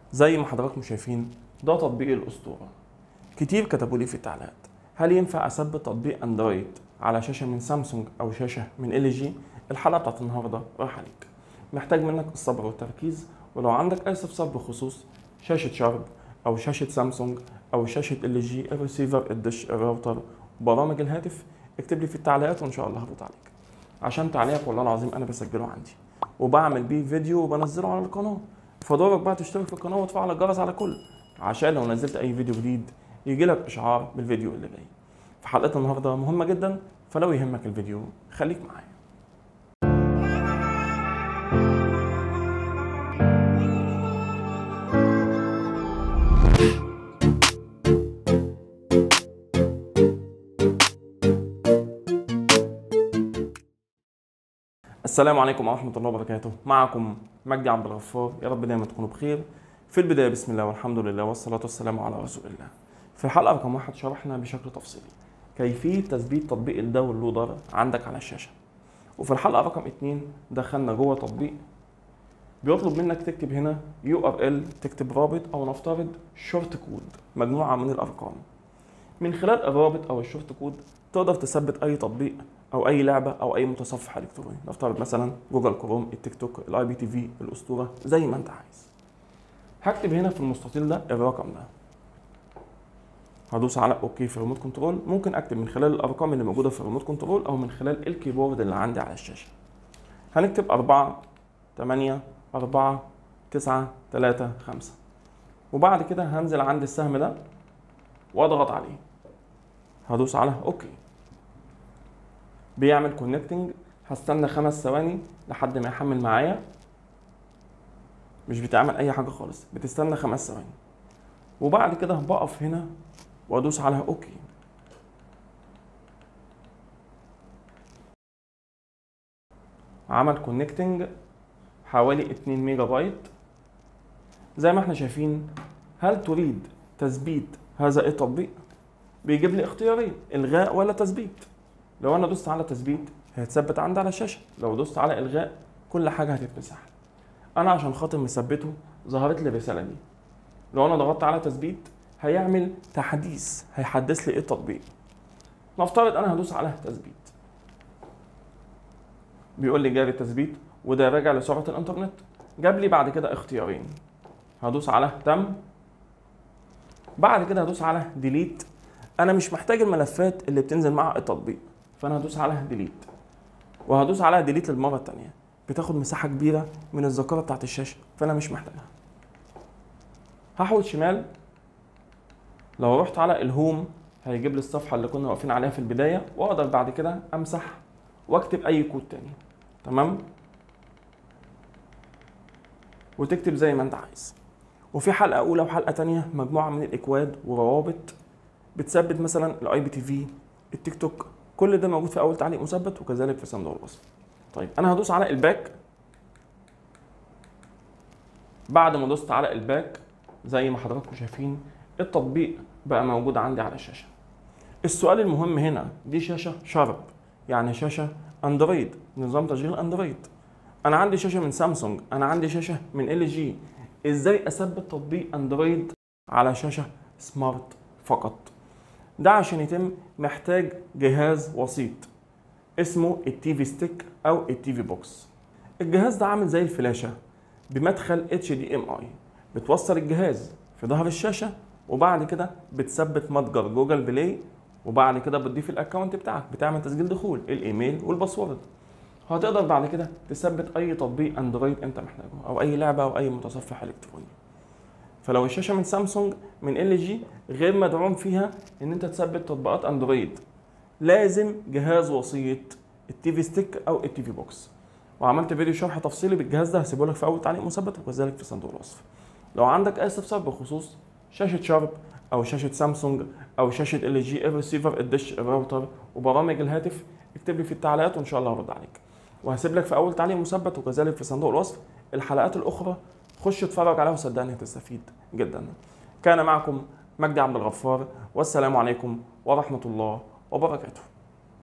زي ما حضراتكم شايفين ده تطبيق الاسطوره كتير كتبوا لي في التعليقات هل ينفع اثبت تطبيق اندرويد على شاشه من سامسونج او شاشه من ال جي الحلقه بتاعت النهارده رايحه عليك محتاج منك الصبر والتركيز ولو عندك اي استفسار بخصوص شاشه شارب او شاشه سامسونج او شاشه ال جي الريسيفر الدش الراوتر برامج الهاتف اكتب لي في التعليقات وان شاء الله هرد عليك عشان تعليقك والله العظيم انا بسجله عندي وبعمل بيه فيديو وبنزله على القناه فدورك بقى تشترك في القناه وتفعل الجرس على كل عشان لو نزلت اي فيديو جديد يجي لك اشعار بالفيديو اللي جاي في حلقه النهارده مهمه جدا فلو يهمك الفيديو خليك معايا السلام عليكم ورحمة الله وبركاته معكم مجدي عبد الغفار يا رب دايما تكونوا بخير في البداية بسم الله والحمد لله والصلاة والسلام على رسول الله في الحلقة رقم واحد شرحنا بشكل تفصيلي كيفية تثبيت تطبيق الداونلودر عندك على الشاشة وفي الحلقة رقم اتنين دخلنا جوه تطبيق بيطلب منك تكتب هنا يو ار ال تكتب رابط او نفترض شورت كود مجموعة من الارقام من خلال الرابط او الشورت كود تقدر تثبت اي تطبيق او اي لعبه او اي متصفح الكتروني نفترض مثلا جوجل كروم التيك توك الاي بي تي في الاسطوره زي ما انت عايز هكتب هنا في المستطيل ده الرقم ده هدوس على اوكي في الريموت كنترول ممكن اكتب من خلال الارقام اللي موجوده في الريموت كنترول او من خلال الكيبورد اللي عندي على الشاشه هنكتب 4 8 4 9 3 5 وبعد كده هنزل عند السهم ده واضغط عليه هدوس على اوكي بيعمل كونكتنج هستنى خمس ثواني لحد ما يحمل معايا مش بتعمل اي حاجه خالص بتستنى خمس ثواني وبعد كده بقف هنا وادوس على اوكي عمل كونكتنج حوالي 2 ميجا بايت زي ما احنا شايفين هل تريد تثبيت هذا التطبيق بيجيب لي اختيارين الغاء ولا تثبيت لو انا دوست على تثبيت هيتثبت عندي على الشاشه لو دوست على الغاء كل حاجه هتتمسح انا عشان خاطر مثبته ظهرت لي الرساله دي لو انا ضغطت على تثبيت هيعمل تحديث هيحدث لي ايه التطبيق نفترض انا هدوس على تثبيت بيقول لي جاري التثبيت وده راجع لسرعه الانترنت جاب لي بعد كده اختيارين هدوس على تم بعد كده هدوس على ديليت انا مش محتاج الملفات اللي بتنزل مع التطبيق فانا هدوس على ديليت وهدوس على ديليت للمره الثانيه بتاخد مساحه كبيره من الذاكره بتاعت الشاشه فانا مش محتاجها هحود شمال لو رحت على الهوم هيجيب لي الصفحه اللي كنا واقفين عليها في البدايه واقدر بعد كده امسح واكتب اي كود تاني تمام وتكتب زي ما انت عايز وفي حلقه اولى وحلقه تانية مجموعه من الاكواد وروابط بتثبت مثلا الاي بي تي في التيك توك كل ده موجود في اول تعليق مثبت وكذلك في صندوق الوصف طيب انا هدوس على الباك بعد ما دوست على الباك زي ما حضراتكم شايفين التطبيق بقى موجود عندي على الشاشه السؤال المهم هنا دي شاشه شارب يعني شاشه اندرويد نظام تشغيل اندرويد انا عندي شاشه من سامسونج انا عندي شاشه من ال جي ازاي اثبت تطبيق اندرويد على شاشه سمارت فقط ده عشان يتم محتاج جهاز وسيط اسمه التي في ستيك او التي في بوكس الجهاز ده عامل زي الفلاشه بمدخل اتش دي ام اي بتوصل الجهاز في ظهر الشاشه وبعد كده بتثبت متجر جوجل بلاي وبعد كده بتضيف الاكونت بتاعك بتعمل تسجيل دخول الايميل والباسورد هتقدر بعد كده تثبت اي تطبيق اندرويد انت محتاجه او اي لعبه او اي متصفح الكتروني فلو الشاشه من سامسونج من ال جي غير مدعوم فيها ان انت تثبت تطبيقات اندرويد لازم جهاز وسيط التي في ستيك او التي في بوكس وعملت فيديو شرح تفصيلي بالجهاز ده هسيبه لك في اول تعليق مثبت وكذلك في صندوق الوصف لو عندك اي استفسار بخصوص شاشه شارب او شاشه سامسونج او شاشه ال جي الريسيفر الدش الراوتر وبرامج الهاتف اكتب لي في التعليقات وان شاء الله هرد عليك وهسيب لك في اول تعليق مثبت وكذلك في صندوق الوصف الحلقات الاخرى خش اتفرج عليها وصدقني هتستفيد جدا كان معكم مجدي عبد الغفار والسلام عليكم ورحمه الله وبركاته